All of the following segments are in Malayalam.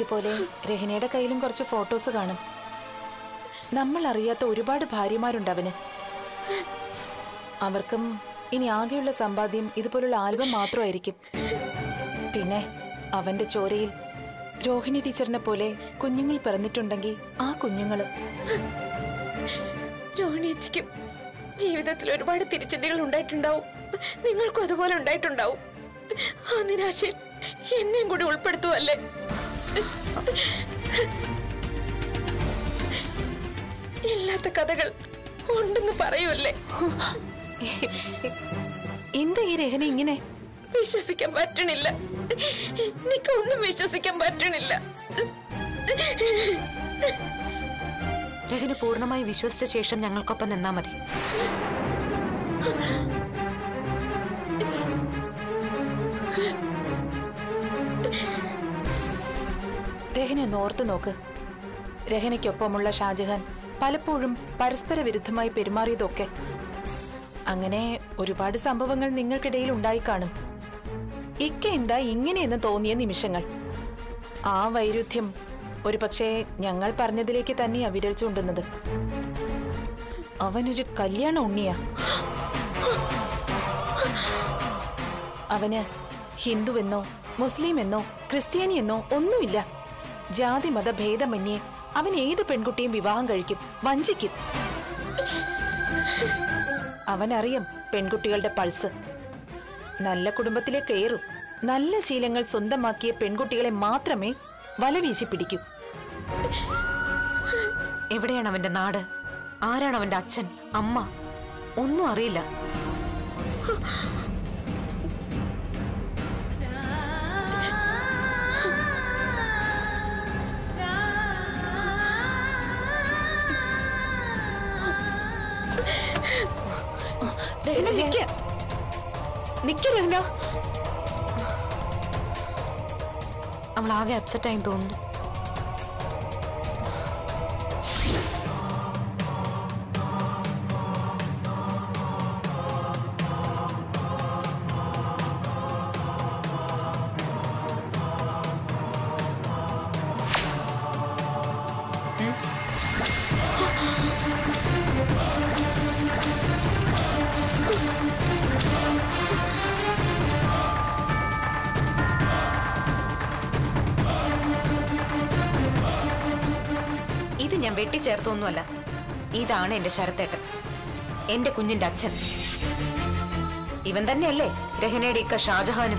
ഇതുപോലെ രഹനയുടെ കയ്യിലും കുറച്ച് ഫോട്ടോസ് കാണും നമ്മൾ അറിയാത്ത ഒരുപാട് ഭാര്യമാരുണ്ട് അവന് അവർക്കും ഇനി ആകെയുള്ള സമ്പാദ്യം ഇതുപോലുള്ള ആൽബം മാത്രമായിരിക്കും പിന്നെ അവന്റെ ചോരയിൽ രോഹിണി ടീച്ചറിനെ പോലെ കുഞ്ഞുങ്ങൾ പിറന്നിട്ടുണ്ടെങ്കിൽ ആ കുഞ്ഞുങ്ങളും രോഹിണിയച്ചിക്കും ജീവിതത്തിൽ ഒരുപാട് തിരിച്ചടികൾ ഉണ്ടായിട്ടുണ്ടാവും നിങ്ങൾക്കും അതുപോലെ ഉണ്ടായിട്ടുണ്ടാവും ആ നിരാശയിൽ എന്നെയും കൂടി ഉൾപ്പെടുത്തുവല്ലേ ഇല്ലാത്ത കഥകൾ ഉണ്ടെന്ന് പറയൂല്ലേ എന്താ ഈ രഹന ഇങ്ങനെ വിശ്വസിക്കാൻ പറ്റണില്ല എനിക്കൊന്നും വിശ്വസിക്കാൻ പറ്റണില്ല രഹന പൂർണ്ണമായി വിശ്വസിച്ച ശേഷം ഞങ്ങൾക്കൊപ്പം നിന്നാ മതി രഹന ഒന്ന് ഓർത്തു നോക്ക് രഹനയ്ക്കൊപ്പമുള്ള ഷാജഹാൻ പലപ്പോഴും പരസ്പര വിരുദ്ധമായി പെരുമാറിയതൊക്കെ അങ്ങനെ ഒരുപാട് സംഭവങ്ങൾ നിങ്ങൾക്കിടയിൽ ഉണ്ടായി കാണും ഇക്ക എന്താ ഇങ്ങനെയെന്ന് തോന്നിയ നിമിഷങ്ങൾ ആ വൈരുദ്ധ്യം ഒരുപക്ഷെ ഞങ്ങൾ പറഞ്ഞതിലേക്ക് തന്നെയാ വിരൽ ചൂണ്ടുന്നത് അവനൊരു കല്യാണ ഉണ്ണിയാ അവന് ഹിന്ദുവെന്നോ മുസ്ലിം എന്നോ ക്രിസ്ത്യാനി എന്നോ ഒന്നുമില്ല ജാതി മത ഭേദമന്യേ അവൻ ഏത് പെൺകുട്ടിയും വിവാഹം കഴിക്കും വഞ്ചിക്കും അവനറിയാം പെൺകുട്ടികളുടെ പൾസ് നല്ല കുടുംബത്തിലെ കയറും നല്ല ശീലങ്ങൾ സ്വന്തമാക്കിയ പെൺകുട്ടികളെ മാത്രമേ വലവീശി പിടിക്കൂ എവിടെയാണ് അവന്റെ നാട് ആരാണ് അവന്റെ അച്ഛൻ അമ്മ ഒന്നും അറിയില്ല രഹന, നിക്ക്. നിക്ക് രഹന. അവൾ ആകെ അപ്സെറ്റ് ആയി തോന്നുന്നു ഇത് ഞാൻ വെട്ടിച്ചേർത്തൊന്നുമല്ല ഇതാണ് എന്റെ ശരത്തേട്ടൻ എന്റെ കുഞ്ഞിന്റെ അച്ഛൻ ഇവൻ തന്നെയല്ലേ രഹനയുടെ ഇക്ക ഷാജഹാനും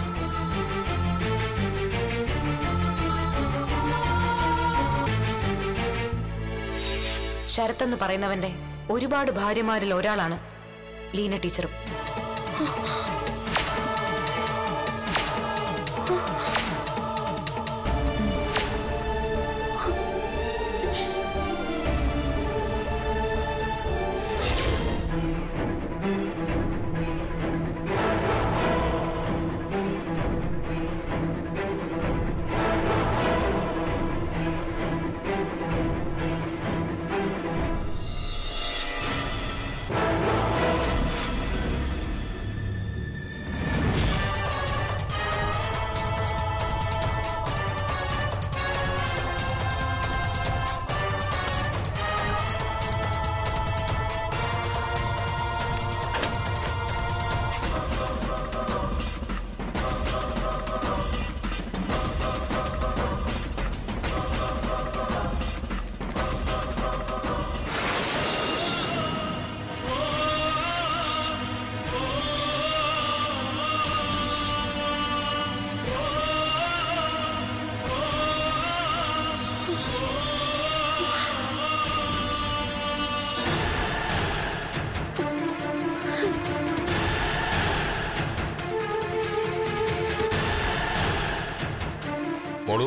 ശരത്തെന്ന് പറയുന്നവന്റെ ഒരുപാട് ഭാര്യമാരിൽ ഒരാളാണ് ലീന ടീച്ചറും മോളു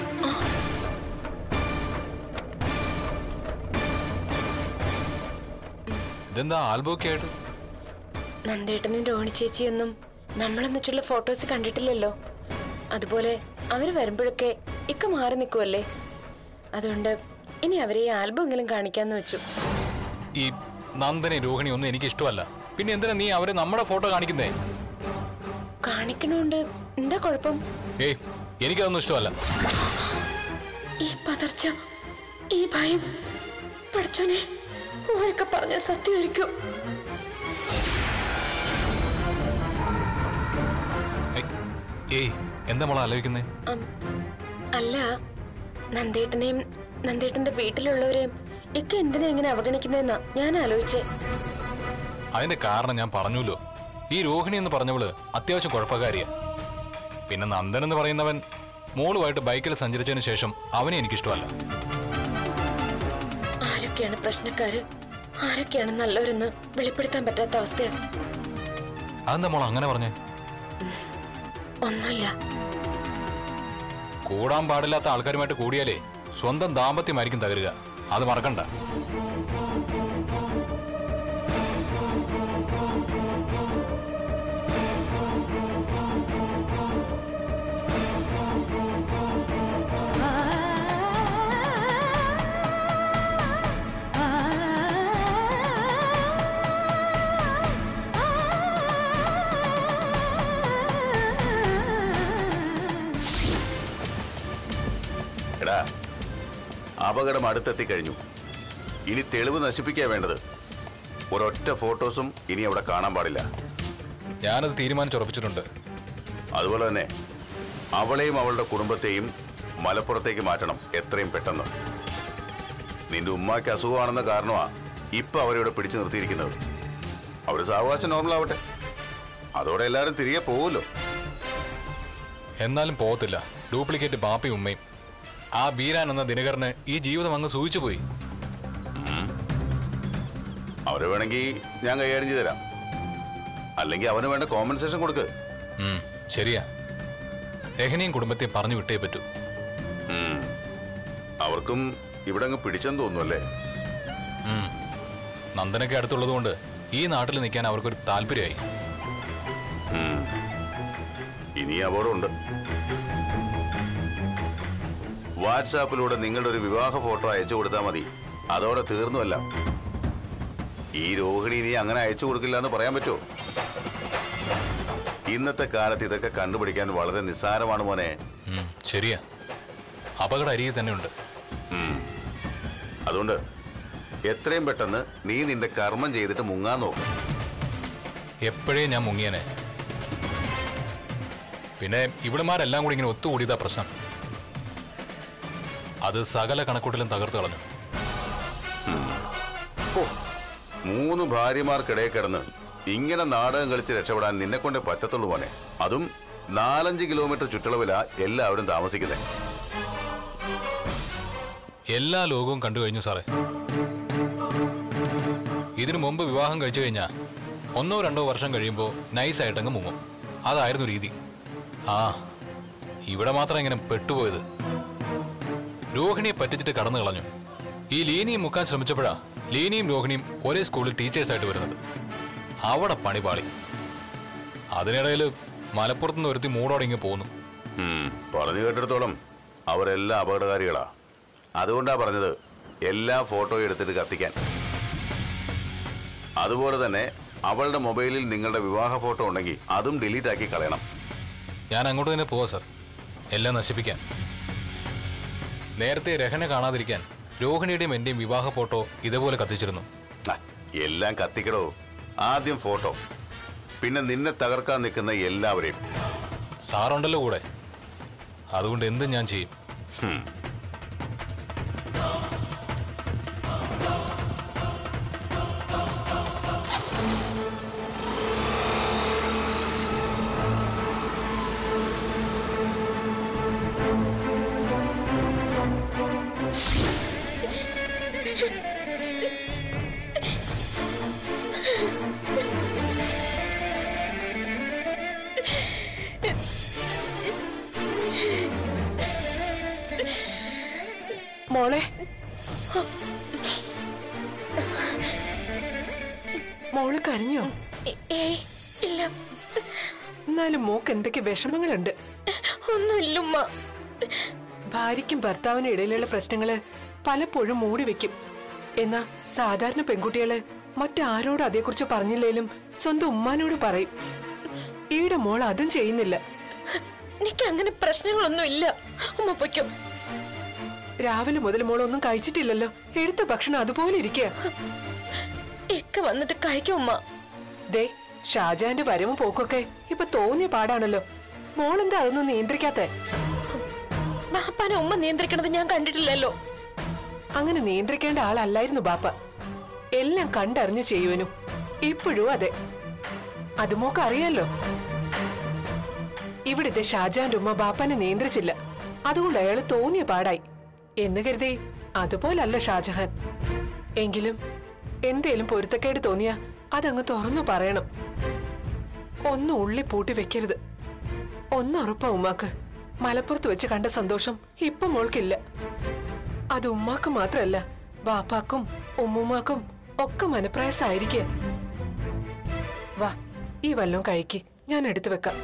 ഇതെന്താ ആൽബം ഒക്കെ ആയിട്ട് നന്ദേട്ടനും രോഹിണി ചേച്ചിയൊന്നും നമ്മളെന്നിട്ടുള്ള ഫോട്ടോസ് കണ്ടിട്ടില്ലല്ലോ അതുപോലെ അവര് വരുമ്പോഴൊക്കെ ഇക്ക മാറി നിൽക്കുമല്ലേ അതുകൊണ്ട് ഇനി അവരെ ഈ ആൽബം എങ്കിലും കാണിക്കാന്ന് വെച്ചു ഈ നന്ദനെ രോഹിണി ഒന്നും എനിക്ക് ഇഷ്ടമല്ല പിന്നെ എന്തിനാ നീ അവരെ നമ്മുടെ ഫോട്ടോ കാണിക്കുന്നേ കാണിക്കണോണ്ട് എന്താ കുഴപ്പം ഏയ് എനിക്കതൊന്നും ഇഷ്ടമല്ല പതർച്ച ഈ ഭയം പഠിച്ചോനെ ഓരൊക്കെ പറഞ്ഞ സത്യമായിരിക്കും ഏയ്, ഏയ് എന്താ മോളെ ആലോചിക്കുന്നേ അം, അല്ല നന്ദേട്ടനെയും നന്ദേട്ടന്റെ വീട്ടിലുള്ളവരെയും ഇക്ക എന്തിനാ ഇങ്ങനെ അവഗണിക്കുന്നതെന്നാ ഞാൻ ആലോചിച്ചേ അതിന്റെ കാരണം ഞാൻ പറഞ്ഞല്ലോ ഈ രോഹിണി എന്ന് പറഞ്ഞവള് അത്യാവശ്യം കുഴപ്പക്കാരിയാ പിന്നെ നന്ദൻ എന്ന് പറയുന്നവൻ മോളുമായിട്ട് ബൈക്കിൽ സഞ്ചരിച്ചതിന് ശേഷം അവനെ എനിക്കിഷ്ടമല്ല ആരൊക്കെയാണ് പ്രശ്നക്കാര് ആരൊക്കെയാണ് നല്ലവരെന്ന് വെളിപ്പെടുത്താൻ പറ്റാത്ത അവസ്ഥയാ അതെന്താ മോൾ അങ്ങനെ പറഞ്ഞേ ഒന്നുമില്ല കൂടാൻ പാടില്ലാത്ത ആൾക്കാരുമായിട്ട് കൂടിയാലേ സ്വന്തം ദാമ്പത്യമായിരിക്കും തകരുക അത് മറക്കണ്ട എടാ അപകടം അടുത്തെത്തിക്കഴിഞ്ഞു ഇനി തെളിവ് നശിപ്പിക്കുക വേണ്ടത് ഒരൊറ്റ ഫോട്ടോസും ഇനി അവിടെ കാണാൻ പാടില്ല ഞാനത് തീരുമാനിച്ചുറപ്പിച്ചിട്ടുണ്ട് അതുപോലെ തന്നെ അവളെയും അവളുടെ കുടുംബത്തെയും മലപ്പുറത്തേക്ക് മാറ്റണം എത്രയും പെട്ടെന്ന് നിന്റെ ഉമ്മാക്ക് അസുഖമാണെന്ന കാരണമാ ഇപ്പൊ അവരിവിടെ പിടിച്ചു നിർത്തിയിരിക്കുന്നത് അവര് സാവകാശം നോർമൽ ആവട്ടെ അതോടെ എല്ലാരും തിരികെ പോവുമല്ലോ എന്നാലും പോകത്തില്ല ഡ്യൂപ്ലിക്കേറ്റ് ബാപ്പി ഉമ്മയും ആ ബീരാൻ എന്ന ദിനകരന് ഈ ജീവിതം അങ്ങ് സൂചിച്ചു പോയി അവരെ വേണമെങ്കിൽ ഞാൻ കൈകാര്യം ചെയ്തു തരാം അല്ലെങ്കിൽ അവന് വേണ്ട കോമ്പൻസേഷൻ കൊടുക്ക് ഉം, ശരിയാ രഹനയും കുടുംബത്തെയും പറഞ്ഞു വിട്ടേ പറ്റൂ ഉം. അവർക്കും ഇവിടെ അങ്ങ് പിടിച്ചെന്ന് തോന്നുന്നു അല്ലേ ഉം. നന്ദനൊക്കെ അടുത്തുള്ളതുകൊണ്ട് ഈ നാട്ടിൽ നിൽക്കാൻ അവർക്കൊരു താല്പര്യമായി ഇനി അപകടമുണ്ട് വാട്സാപ്പിലൂടെ നിങ്ങളുടെ ഒരു വിവാഹ ഫോട്ടോ അയച്ചു കൊടുത്താൽ മതി അതോടെ തീർന്നുമല്ല ഈ രോഹിണി ഇനി അങ്ങനെ അയച്ചു കൊടുക്കില്ല എന്ന് പറയാൻ പറ്റുമോ ഇന്നത്തെ കാലത്ത് ഇതൊക്കെ കണ്ടുപിടിക്കാൻ വളരെ നിസ്സാരമാണ് മോനെ ഉം, ശരിയാ അപകടം അരികിൽ തന്നെയുണ്ട് അതുകൊണ്ട് എത്രയും പെട്ടെന്ന് നീ നിന്റെ കർമ്മം ചെയ്തിട്ട് മുങ്ങാൻ നോക്കും എപ്പോഴേ ഞാൻ മുങ്ങിയനെ പിന്നെ ഇവിടെമാരെല്ലാം കൂടി ഇങ്ങനെ ഒത്തുകൂടിയതാ പ്രശ്നം അത് സകല കണക്കൂട്ടിലും തകർത്ത് കളഞ്ഞു ഓ, മൂന്ന് ഭാര്യമാർക്കിടയിൽ കിടന്ന് ഇങ്ങനെ നാടകം കളിച്ച് രക്ഷപ്പെടാൻ നിന്നെ കൊണ്ടേ പറ്റത്തുള്ളൂ മോനെ അതും നാലഞ്ച് കിലോമീറ്റർ ചുറ്റളവിലാ എല്ലാവരും താമസിക്കുന്നത് എല്ലാ ലോകവും കണ്ടു കഴിഞ്ഞു സാറേ ഇതിനു മുമ്പ് വിവാഹം കഴിച്ചു കഴിഞ്ഞാൽ ഒന്നോ രണ്ടോ വർഷം കഴിയുമ്പോൾ നൈസായിട്ടങ്ങ് മുങ്ങും അതായിരുന്നു രീതി ആ ഇവിടെ മാത്രം ഇങ്ങനെ പെട്ടുപോയത് രോഹിണിയെ പറ്റിച്ചിട്ട് കടന്നു കളഞ്ഞു ഈ ലീനിയും മുക്കാൻ ശ്രമിച്ചപ്പോഴാ ലീനിയും രോഹിണിയും ഒരേ സ്കൂളിൽ ടീച്ചേഴ്സായിട്ട് വരുന്നത് അവിടെ പണിപാളി അതിനിടയിൽ മലപ്പുറത്തുനിന്ന് ഒരുത്തി മൂടോടെ ഇങ്ങ് പോന്നു ഉം, പറഞ്ഞു കേട്ടിടത്തോളം അവരെല്ലാം അപകടകാരികളാ അതുകൊണ്ടാ പറഞ്ഞത് എല്ലാ ഫോട്ടോ എടുത്തിട്ട് കത്തിക്കാൻ അതുപോലെ തന്നെ അവളുടെ മൊബൈലിൽ നിങ്ങളുടെ വിവാഹ ഫോട്ടോ ഉണ്ടെങ്കിൽ അതും ഡിലീറ്റ് ആക്കി കളയണം ഞാൻ അങ്ങോട്ട് തന്നെ പോവാ സർ എല്ലാം നശിപ്പിക്കാൻ നേരത്തെ രഹനെ കാണാതിരിക്കാൻ രോഹിണിയുടെയും എന്റെയും വിവാഹ ഫോട്ടോ ഇതേപോലെ കത്തിച്ചിരുന്നു ആ, എല്ലാം കത്തിക്കടോ ആദ്യം ഫോട്ടോ പിന്നെ നിന്നെ തകർക്കാൻ നിൽക്കുന്ന എല്ലാവരെയും സാറുണ്ടല്ലോ കൂടെ അതുകൊണ്ട് എന്തും ഞാൻ ചെയ്യും മോളെ മോള് കരഞ്ഞോ ഏ- ഏയ് ഇല്ല എന്നാലും മോക്ക് എന്തൊക്കെ വിഷമങ്ങളുണ്ട് ഒന്നുമില്ലുമ്മ ഭാര്യയ്ക്കും ഭർത്താവിനും ഇടയിലുള്ള പ്രശ്നങ്ങള് പലപ്പോഴും മൂടി വെക്കും എന്നാ സാധാരണ പെൺകുട്ടികള് മറ്റാരോടും അതേക്കുറിച്ച് പറഞ്ഞില്ലേലും സ്വന്തം ഉമ്മാനോട് പറയും ഈയുടെ മോൾ അതും ചെയ്യുന്നില്ല എനിക്ക് അങ്ങനെ പ്രശ്നങ്ങളൊന്നും ഇല്ല ഉമ്മ പൊയ്ക്കോ രാവിലെ മുതൽ മോളൊന്നും കഴിച്ചിട്ടില്ലല്ലോ എടുത്ത ഭക്ഷണം അതുപോലെ ഇരിക്കുക ഇക്ക വന്നിട്ട് കഴിക്കും ഉമ്മ ദേ ഷാജാന്റെ വരവും പോക്കൊക്കെ ഇപ്പൊ തോന്നിയ പാടാണല്ലോ മോളെന്താ അതൊന്നും നിയന്ത്രിക്കാത്തെ ബാപ്പാനെ ഉമ്മ നിയന്ത്രിക്കണത് ഞാൻ കണ്ടിട്ടില്ലല്ലോ അങ്ങനെ നിയന്ത്രിക്കേണ്ട ആളല്ലായിരുന്നു ബാപ്പ എല്ലാം കണ്ടറിഞ്ഞു ചെയ്യുവനും ഇപ്പോഴും അതെ അത് മോക്ക് അറിയാലോ ഇവിടുത്തെ ഷാജാന്റെ ഉമ്മ ബാപ്പാനെ നിയന്ത്രിച്ചില്ല അതുകൊണ്ട് അയാള് തോന്നിയ പാടായി എന്ന് കരുതി അതുപോലല്ല ഷാജഹാൻ എങ്കിലും എന്തേലും പൊരുത്തക്കേട് തോന്നിയാ അതങ്ങ് തുറന്നു പറയണം ഒന്നും ഉള്ളി പൂട്ടി വെക്കരുത് ഒന്നുറപ്പാ ഉമ്മാക്ക് മലപ്പുറത്ത് വെച്ച് കണ്ട സന്തോഷം ഇപ്പൊ മോൾക്കില്ല അത് ഉമ്മാക്ക് മാത്രല്ല ബാപ്പാക്കും ഉമ്മുമാക്കും ഒക്കെ മനപ്രയാസായിരിക്കുക വാ ഈ വല്ലം കഴിക്ക് ഞാൻ എടുത്തു വെക്കാം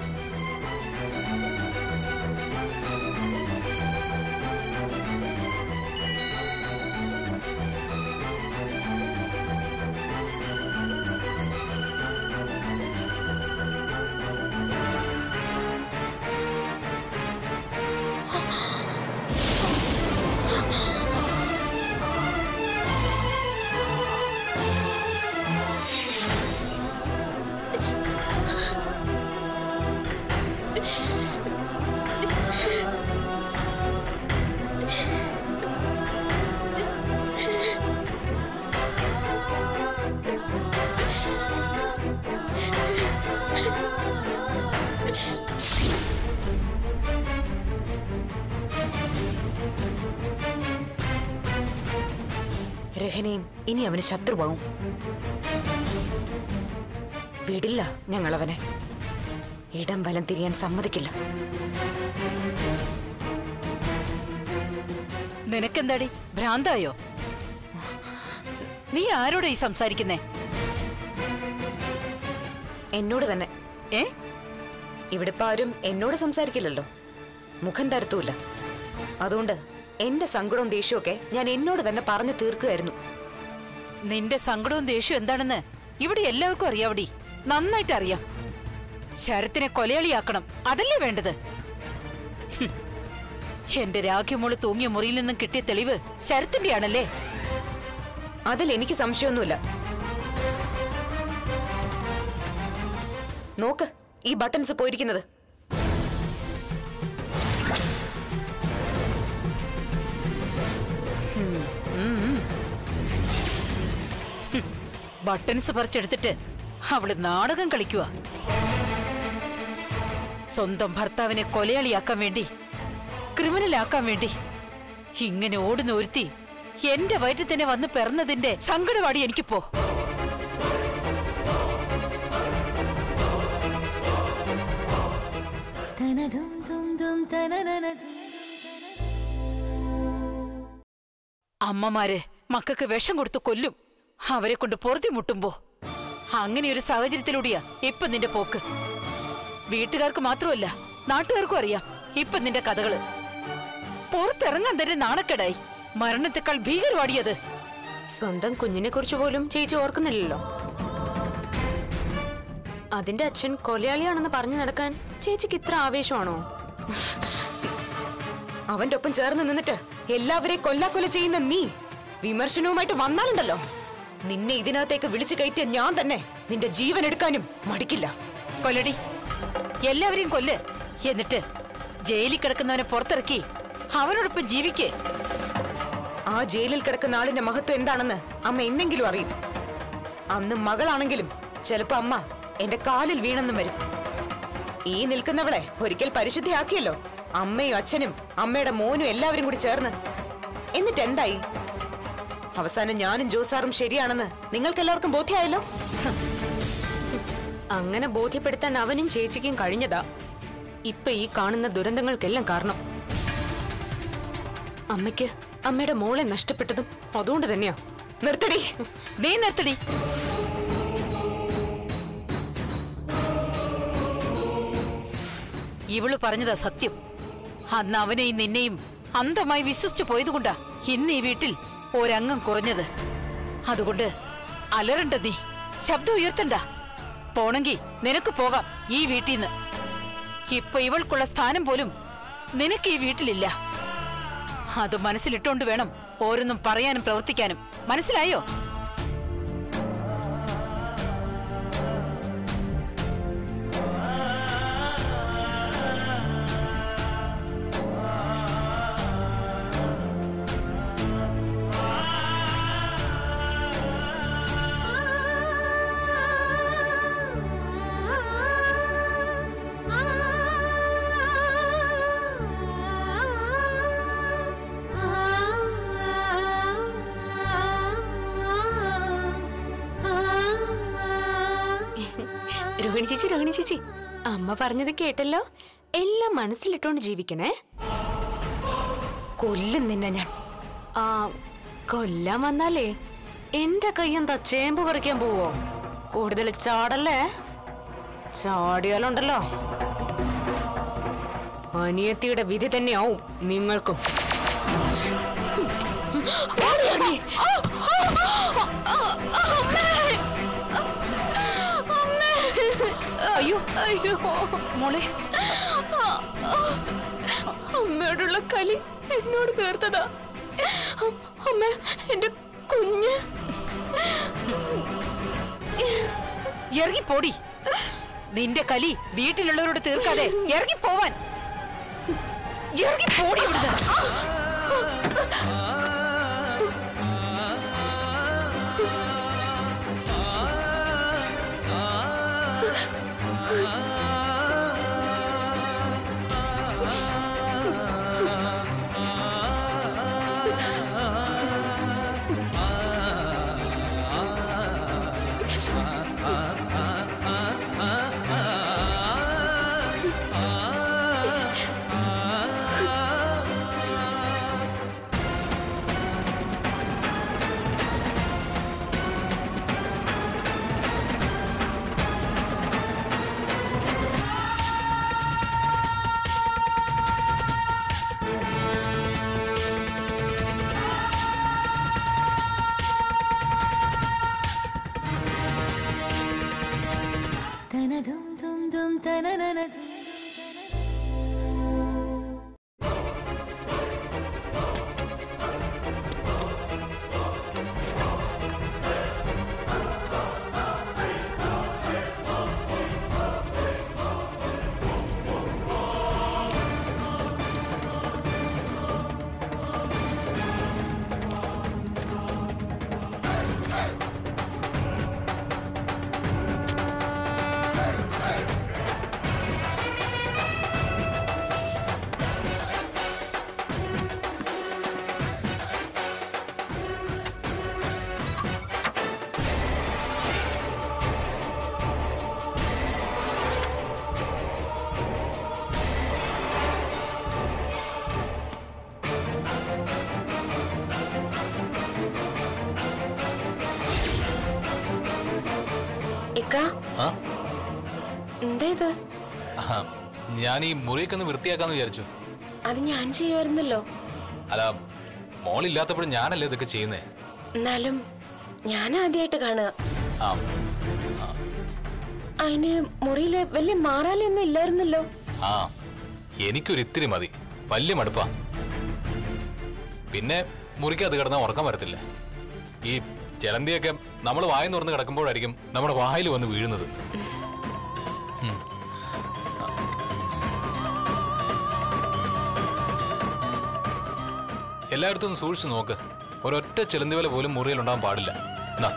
രഹനയും ഇനി അവന് ശത്രുവാവും വിടില്ല ഞങ്ങളവനെ ഇടം വലം തിരിയാൻ സമ്മതിക്കില്ല നിനക്കെന്താടി ഭ്രാന്തായോ നീ ആരോടാ ഈ സംസാരിക്കുന്നേ എന്നോട് തന്നെ ഏ ഇവിടെ ഇപ്പൊ ആരും എന്നോട് സംസാരിക്കില്ലല്ലോ മുഖം തരത്തൂല്ല അതുകൊണ്ട് എന്റെ സങ്കടവും ദേഷ്യവും ഒക്കെ ഞാൻ എന്നോട് തന്നെ പറഞ്ഞു തീർക്കുകയായിരുന്നു നിന്റെ സങ്കടവും ദേഷ്യവും എന്താണെന്ന് ഇവിടെ എല്ലാവർക്കും അറിയാവടി നന്നായിട്ട് അറിയാം ശരത്തിനെ കൊലയാളിയാക്കണം അതല്ലേ വേണ്ടത് ഹും. എന്റെ രാഖ്യമോള് തൂങ്ങിയ മുറിയിൽ നിന്നും കിട്ടിയ തെളിവ് ശരത്തിന്റെ ആണല്ലേ അതിൽ എനിക്ക് സംശയമൊന്നുമില്ല നോക്ക് ഈ ബട്ടൺസ് പോയിരിക്കുന്നത് ബട്ടൺസ് പറിച്ചെടുത്തിട്ട് അവള് നാടകം കളിക്കുക സ്വന്തം ഭർത്താവിനെ കൊലയാളിയാക്കാൻ വേണ്ടി ക്രിമിനലാക്കാൻ വേണ്ടി ഇങ്ങനെ ഓടുന്ന ഒരുത്തി എന്റെ വയറ്റിൽ തന്നെ വന്ന് പിറന്നതിന്റെ സങ്കടവാടി എനിക്കിപ്പോ അമ്മമാര് മക്കൾക്ക് വിഷം കൊടുത്ത് കൊല്ലും അവരെ കൊണ്ട് പൊറുതി മുട്ടുമ്പോ അങ്ങനെ ഒരു സാഹചര്യത്തിലൂടെയാ ഇപ്പൊ നിന്റെ പോക്ക് വീട്ടുകാർക്ക് മാത്രമല്ല നാട്ടുകാർക്കും അറിയാം ഇപ്പൊ നിന്റെ കഥകള് പുറത്തിറങ്ങാൻ തന്നെ നാണക്കേടായി മരണത്തെക്കാൾ ഭീകരവാടിയത് സ്വന്തം കുഞ്ഞിനെ കുറിച്ച് പോലും ചേച്ചി ഓർക്കുന്നില്ലല്ലോ അതിന്റെ അച്ഛൻ കൊലയാളിയാണെന്ന് പറഞ്ഞു നടക്കാൻ ചേച്ചിക്ക് ഇത്ര ആവേശമാണോ അവന്റെ ഒപ്പം ചേർന്ന് നിന്നിട്ട് എല്ലാവരെയും കൊല്ലാക്കൊല ചെയ്യുന്ന നീ വിമർശനവുമായിട്ട് വന്നാലുണ്ടല്ലോ നിന്നെ ഇതിനകത്തേക്ക് വിളിച്ചു കയറ്റിയ ഞാൻ തന്നെ നിന്റെ ജീവൻ എടുക്കാനും മടിക്കില്ല കൊല്ലടി എല്ലാവരെയും കൊല്ല് എന്നിട്ട് ജയിലിൽ കിടക്കുന്നവനെ പുറത്തിറക്കി അവനോടൊപ്പം ജീവിക്കേ ആ ജയിലിൽ കിടക്കുന്ന ആളിന്റെ മഹത്വം എന്താണെന്ന് അമ്മ എന്നെങ്കിലും അറിയും അന്ന് മകളാണെങ്കിലും ചിലപ്പോ അമ്മ എന്റെ കാലിൽ വീണെന്നും വരും ഈ നിൽക്കുന്നവളെ ഒരിക്കൽ പരിശുദ്ധിയാക്കിയല്ലോ അമ്മയും അച്ഛനും അമ്മയുടെ മോനും എല്ലാവരും കൂടി ചേർന്ന് എന്നിട്ട് എന്തായി അവസാനം ഞാനും ജോസാറും ശരിയാണെന്ന് നിങ്ങൾക്ക് എല്ലാവർക്കും ബോധ്യമായല്ലോ അങ്ങനെ ബോധ്യപ്പെടുത്താൻ അവനും ചേച്ചിക്കും കഴിഞ്ഞതാ ഇപ്പൊ ഈ കാണുന്ന ദുരന്തങ്ങൾക്കെല്ലാം കാരണം അമ്മയ്ക്ക് അമ്മയുടെ മോളെ നഷ്ടപ്പെട്ടതും അതുകൊണ്ട് തന്നെയാ നിർത്തടി നീ നിർത്തടി ഇവള് പറഞ്ഞതാ സത്യം അന്ന് അവനെയും നിന്നെയും അന്ധമായി വിശ്വസിച്ചു പോയതുകൊണ്ടാ ഇന്ന് ഈ വീട്ടിൽ ഒരംഗം കുറഞ്ഞത് അതുകൊണ്ട് അലറണ്ട നീ ശബ്ദം ഉയർത്തണ്ട പോണെങ്കി നിനക്ക് പോകാം ഈ വീട്ടിൽ നിന്ന് ഇപ്പൊ ഇവൾക്കുള്ള സ്ഥാനം പോലും നിനക്ക് ഈ വീട്ടിലില്ല അത് മനസ്സിലിട്ടോണ്ട് വേണം ഓരോന്നും പറയാനും പ്രവർത്തിക്കാനും മനസ്സിലായോ രോഹിണി ചേച്ചി രോഹിണി ചേച്ചി അമ്മ പറഞ്ഞത് കേട്ടല്ലോ എല്ലാം മനസ്സിലിട്ടോണ്ട് ജീവിക്കണേ കൊല്ലും നിന്നെ ഞാൻ ആ കൊല്ലാൻ വന്നാലേ എന്റെ കയ്യെന്താ ചേമ്പ് പറിക്കാൻ പോവോ കൂടുതൽ ചാടല്ലേ ചാടിയാലുണ്ടല്ലോ അനിയത്തിയുടെ വിധി തന്നെയാവും നിങ്ങൾക്കും അയ്യോ അയ്യോ മോളെ അമ്മയോടുള്ള കലി എന്നോട് തീർത്തതാ അമ്മ എന്റെ കുഞ്ഞ് ഇറങ്ങി പോടി നിന്റെ കലി വീട്ടിലുള്ളവരോട് തീർക്കാതെ ഇറങ്ങി പോവാൻ ഇറങ്ങി പോടി ഇവിടുന്ന് ഇക്ക ആ എന്താ ഇത് ആ, ഞാൻ ഈ മുറിയൊക്കെ ഒന്ന് വൃത്തിയാക്കാന്ന് വിചാരിച്ചു അത് ഞാൻ ചെയ്യുമായിരുന്നല്ലോ അല്ല മോളില്ലാത്തപ്പോഴും ഞാനല്ലേ ഇതൊക്കെ ചെയ്യുന്നേ എന്നാലും ഞാൻ ആദ്യമായിട്ട് കാണുക ആ അതിന് മുറിയില് വലിയ മാറാലൊന്നും ഇല്ലായിരുന്നല്ലോ ആ എനിക്കൊരു ഇത്തിരി മതി വലിയ മടുപ്പാ പിന്നെ മുറിക്കകത്ത് കിടന്നാൽ ഉറക്കം വരത്തില്ല ഈ ചിലന്തിയൊക്കെ നമ്മൾ വായ തുറന്ന് കിടക്കുമ്പോഴായിരിക്കും നമ്മുടെ വായിൽ വന്ന് വീഴുന്നത് ഉം. എല്ലായിടത്തും ഒന്ന് സൂക്ഷിച്ചു നോക്ക് ഒരൊറ്റ ചിലന്തി വല പോലും മുറിയിൽ ഉണ്ടാവാൻ പാടില്ല എന്നാ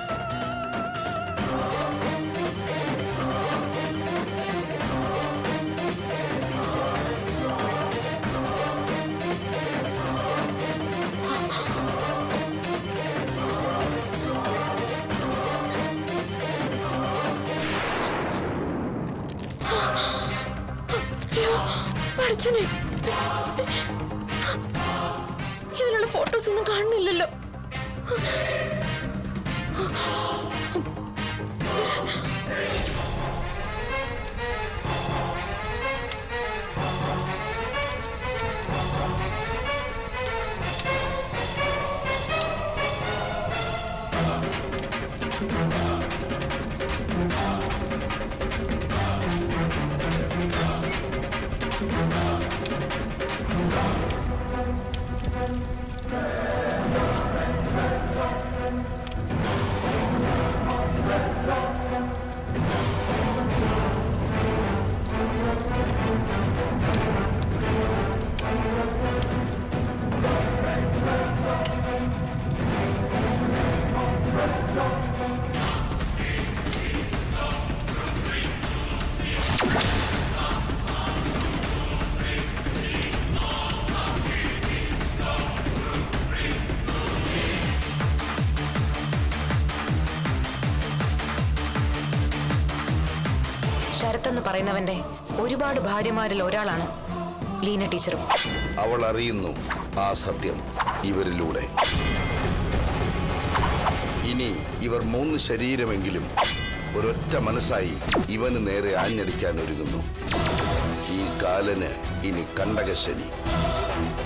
പഠിച്ചനെ ഇതിലുള്ള ഫോട്ടോസ് ഒന്നും കാണുന്നില്ലല്ലോ ശരത് എന്ന് പറയുന്നവന്റെ ഒരുപാട് ഭാര്യമാരിൽ ഒരാളാണ് ലീന ടീച്ചറും അവൾ അറിയുന്നു ആ സത്യം ഇവരിലൂടെ ഇനി ഇവർ മൂന്ന് ശരീരമെങ്കിലും ഒരൊറ്റ മനസ്സായി ഇവന് നേരെ ആഞ്ഞടിക്കാൻ ഒരുങ്ങുന്നു ഈ കാലന് ഇനി കണ്ടകശനി